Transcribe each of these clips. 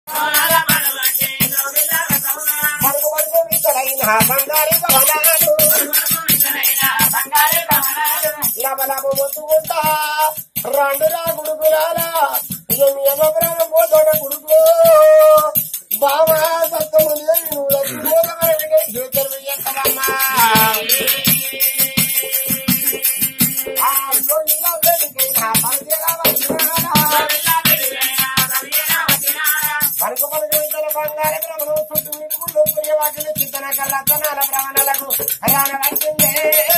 పరుగు పరుగు విత్తడైన బంగారు భవనాలు లబలబు ఒత్తుకుంటా రెండు రా గుడుగులాల ఎన్ని ఎమగ్రాలం పోతాడు గుడుగు బావా సత్తము నువ్వు లక్ష్మీ చేతులు ఎక్కడమ్మా ఆ లోనిలో వెలిగైన పందిరా వచ్చినాడా పలుకు పలుకు ఇతర బంగార భ్రమణం చుట్టూ మిడుగులు సూర్యవాకులు చిత్తన కళ్ళతనాల భ్రమణలకు రాన వచ్చిందే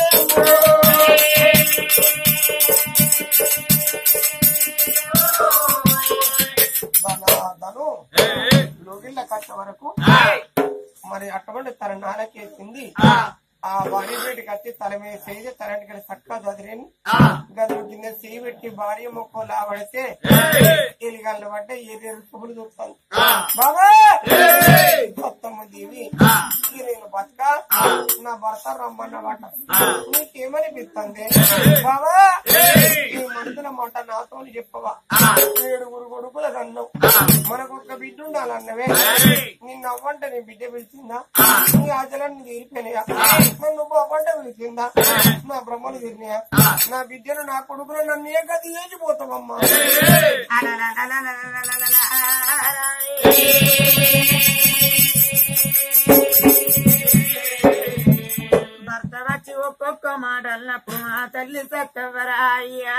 ధను లోగిళ్ళ కట్ట వరకు మరి అటువంటి తన నాలకేసింది ఆ భార్య బయటకు వచ్చి తల మీద చేసి తలంటి చక్కగా చదిరేని గదులు కింద చేయి పెట్టి భార్య మొక్క లావడితే ఎలిగళ్ళు పడ్డ ఏది రుచుకులు చూస్తాను బాబా మొత్తమ్మ దేవి ఈ నేను బతక నా భర్త రమ్మన్న మాట నీకేమనిపిస్తుంది బాబా ఈ మనసుల మాట నాతో చెప్పవా ఏడుగురు కొడుకుల కన్నం మనకు ఒక బిడ్డ ఉండాలన్నవే నిన్ను అవ్వంట నీ బిడ్డ పిలిచిందా నీ ఆచరణ తీరిపోయినాయా నన్ను అవ్వంట పిలిచిందా నా బ్రహ్మలు తిరిగినాయా నా బిడ్డను నా కొడుకులు నన్ను ఏ గది ఏచిపోతావమ్మా భర్త వచ్చి ఒక్కొక్క మాట అన్నప్పుడు మా తల్లి సత్తవరాయ్యా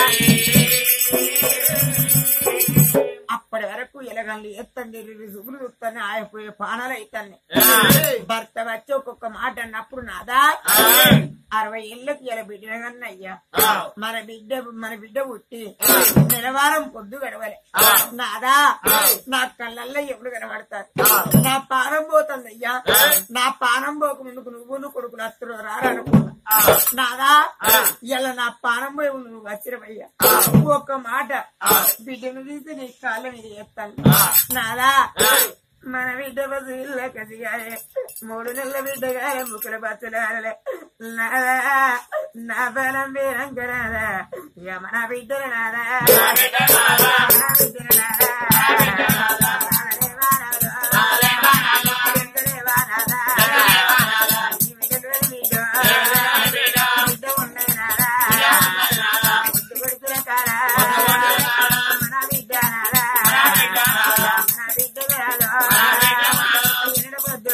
అప్పటి వరకు ఎలగండి ఎత్తండి రుసుగులు చూస్తాను ఆగిపోయే పానాలు అయితాన్ని భర్త వచ్చి ఒక్కొక్క మాట అన్నప్పుడు నాదా అరవై ఏళ్ళకి ఇలా బిడ్డనగన్నయ్యా మన బిడ్డ మన బిడ్డ పుట్టి నెలవారం పొద్దు గడవలే నాదా నా కళ్ళల్లో ఎప్పుడు కనబడతారు నా పానం పోతుందయ్యా నా పానం పోక ముందుకు నువ్వు నువ్వు కొడుకులు అత్తరు రారనుకున్నా నాదా ఇలా నా పానం పోయి ముందు నువ్వు వచ్చిరవయ్యా ఒక్క మాట బిడ్డను తీసి నీ కాళ్ళ మీద చేస్తాను నాదా మన బిడ్డ బతుల కసిగాయే మూడు నెలల బిడ్డగాయ ముక్కుల బతులాలే నాదా నా బలం వీరంగరాదా ఇక మన బిడ్డలు నాదా మన బిడ్డలు నాదా నాదలే వానాలు, బిడ్డలే వానాలా. ఈ బిడ్డలు బిడ్డ, బిడ్డ ఉన్నది నాదా. ముద్దు కొడుకుల కారా, మన బిడ్డ నాదా. మన బిడ్డ కాదా. ఎన్నడ పొద్దు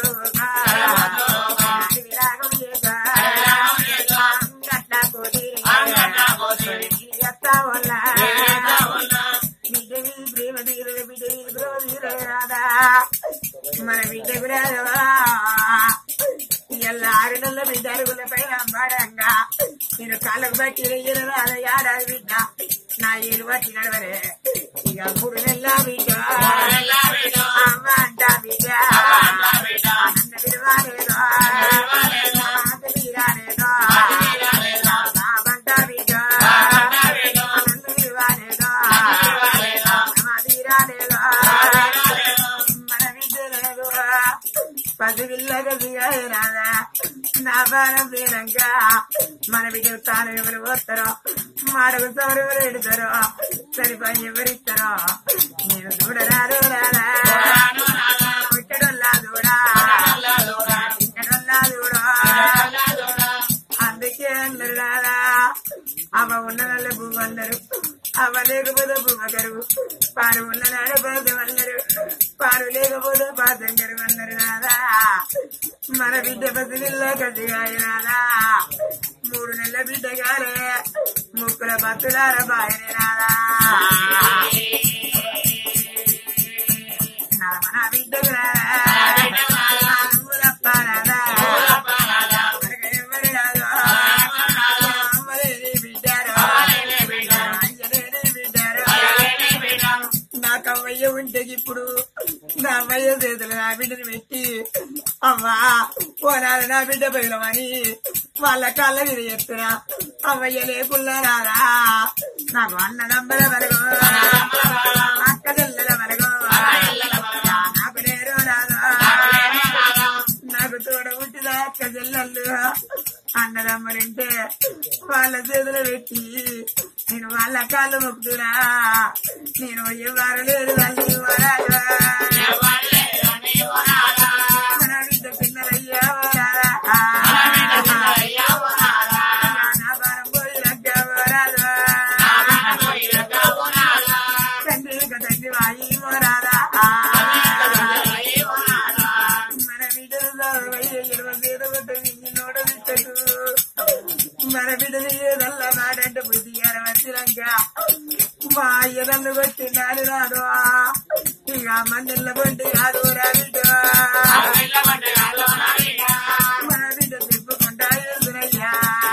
నాది విరాగం లేక, అంగట్ల కోడి, ఎత్తా ఉన్నా. బిడ్డ మీద ప్రేమ తీరదు, బిడ్డ మీద ప్రేమ తీరదు రాదా. మన బిడ్డకు రాదవా ఇలా ఆరు నెలల బిడ్డ అరుగుల పైన పడంగా నేను కాళ్ళకు బట్టి రెయ్యను రాద ఏడాది బిడ్డ నా ఏలు బట్టి నడవరే ఇక మూడు నెలల బిడ్డ అమ్మ అంట బిడ్డ నన్ను విలువలేదో మాట తీరాలేదో నా బంట బిడ్డ నన్ను విలువలేదో నా తీరాలేదో మన విద్యలేదు పసిపిల్లగా దిగారా నా భారం పోయినాక మన బిడ్డ తాను ఎవరు పోతారో మాడకు సవరు ఎవరు పెడతారో సరిపోయి ఎవరిస్తారో నేను చూడరాదు రాదా పుట్టడొల్లా దూడా పుట్టడొల్లా దూడా అందుకే అందరు రాదా అవ ఉన్న నల్ల పువ్వు అందరు అవ లేకపోతే పువ్వు కరువు పాలు ఉన్న నాడు పాదం అన్నారు పాలు లేకపోతే పాదం కరువు అన్నారు నాదా మన బిడ్డ బతులిల్లో కసిగాయ నాదా మూడు నెలల బిడ్డ గారే ముక్కుల బతులార బాయనే నాదా నా మన బిడ్డ నాకు అవ్వయ్య ఉంటే ఇప్పుడు నా అమ్మయ్య చేతులు నా బిడ్డని పెట్టి అమ్మా పోనాడు నా బిడ్డ పోయినమని వాళ్ళ కాళ్ళ మీద చెప్తున్నా అవ్వయ్య లేకుల్లా రాదా నాకు అన్న నంబల వరకు అక్క చెల్లెల వరకు నాకు లేరు రాదా నాకు తోడ పుట్టిన అక్క చెల్లెళ్ళు అన్నదమ్మలంటే వాళ్ళ చేతులు పెట్టి నేను వాళ్ళ కాళ్ళు మొక్కుతున్నా నేను ఎవరు లేదు వాళ్ళు ఎవరు ఇవ్వరాదా మన బిడ్డలు దారువయ్య ఇరవై వేల కొట్టి నోట బిడ్డకు మన బిడ్డలు ఏదల్లా నాడంటే బుద్ధిగారు వచ్చినాక మా అయ్యదల్లు కొట్టి నాడు రాదు ఇక మండల బండి కాదు రా బిడ్డ మన బిడ్డ తిప్పుకుంటా ఎదురయ్యా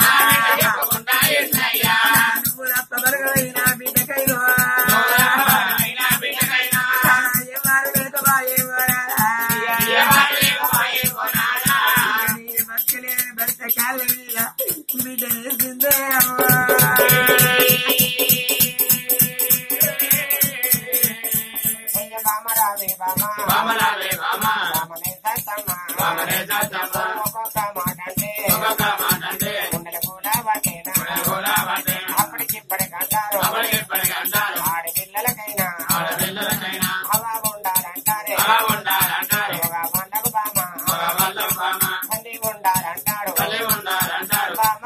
నువ్వు రప్ప బరగైనా బిడ్డకైనా ఎవరు వెనుక బాయేవారా భర్తలేని భర్త కాళ్ళ మీద బిడ్డని సిందే అయ్య బామ రావే బామ బామనే సత్తమ్మ ఒక్కొక్క మాట అంటే గుండెలు కూడా పట్టేనా అప్పటికిప్పటికంటారు ఆడపిల్లలకైనా అలా ఉండాలంటారే ఒక మండకు బామ తల్లి ఉండాలంటాడు బామ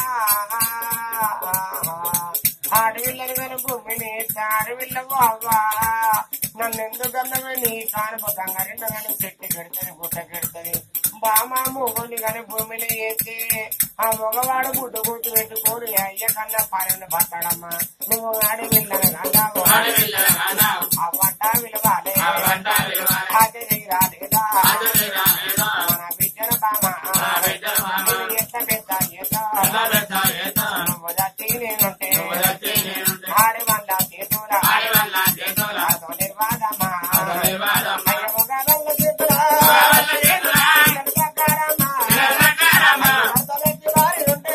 ఆడపిల్లలు కానీ భూమిని ఆడపిల్ల బాబా నన్ను ఎందుకన్నమే నీ కానుక గంగారెండు కానీ చెట్టు పెడుతుంది గుట్ట పెడుతుంది బామ మొగుని కానీ భూమిలో వేస్తే ఆ మగవాడు గుడ్డు గుడ్డు పెట్టుకోడు అయ్య కన్నా పన్నెండు పట్టాడమ్మా నువ్వు ఆడపిల్లని కన్నావు ఆ వంట విలువాలే అది రాలేదా మన బిడ్డను బామ నువ్వు ఎంత పెద్ద చేత నువ్వు దత్తి నేనుంటే ఆడి వల్ల చేతురా నాతో నిర్వాదమ్మా అయ్య మొగల చేతురా సకారమ్మా అసలెత్తి వారి ఉంటే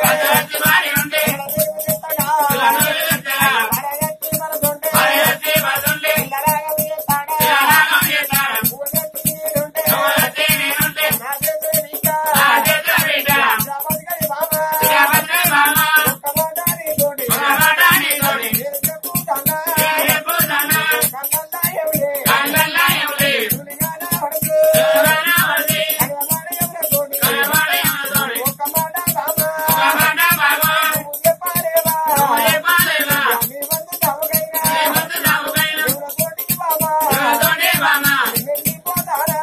వరగట్టి వరదుంటే పిల్లలాగా వేస్తాడా ఊరెత్తి నేనుంటే నా చేతులు ఇంకా జబర్గడి బాబా ఒక్క మాట నీతోటి నేను చెప్పుతానా కళ్ళల్లా ఎవడే తులిగాన వడుకు కళ్ళవాడ ఎవడతోటి ఒక్క మాట బాబా నువ్వు చెప్పాలేవా మీ వంతు తవగైనా ఎవడతోటి బాబా వెళ్ళిపోతారా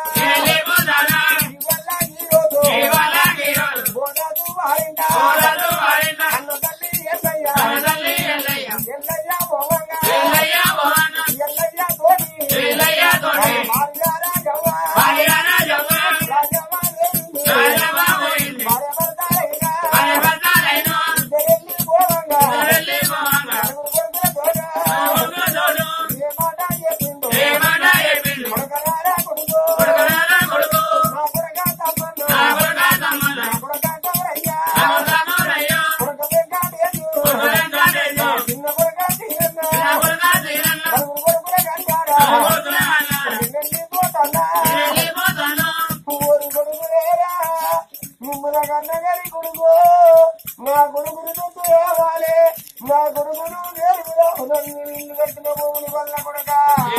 ఇవల్ల ఈ రోజు బోనాలు వారింటా అన్న తల్లి ఎల్లయ్య ఎల్లయ్య పోవంగా ఎల్లయ్య తోటి మార్గారా గవ్వ రాజవ్వ లేనిది భార్య భర్తలైనా ఇద్దరెళ్ళి పోవంగా నలుగురు కొడుకుల తోట ఏ మాట చెప్పిందో కొడుకలారా కొడుకు నా కొడుక తమ్మను నా కొడుక తమరయ్యా కొడుక వెంకటేశు చిన్న కొడుక తీరన్న నలుగురు కొడుకుల కంటారా వెళ్ళిపోతానా ఊరి కొడుకులేరా మిమ్మల కన్నగారి కొడుకు నా కొడుకుని తొత్తు రావాలి నా కొడుకును నేరుగా నన్ను ఇల్లు కట్టిన భూములు వల్ల కొడక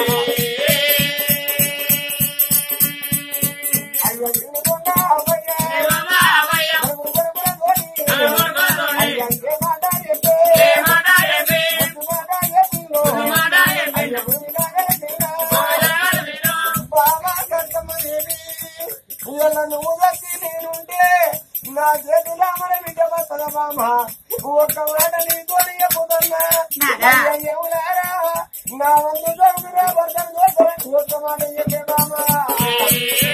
అయ్యో వినుకుండా అవ్వయ్యా నలుగురు కొడుకుల తోటి అయ్యా ఏ మాట చెప్పే ముద్దు మాట చెప్పిందో అయ్యా భూమిలాగా తినా బాబా కట్టమనేది ఇవాళ నువ్వు దక్కి నేనుంటే నా చేతిలో మన బిడ్డ బతల బామ ఒక్క మాట నీతో చెప్పుతున్నా నాదా? అయ్య ఎవరారా నా వంతు జరుగురా భర్తను చూస్తాను ఒక్క మాట చెప్పే బామ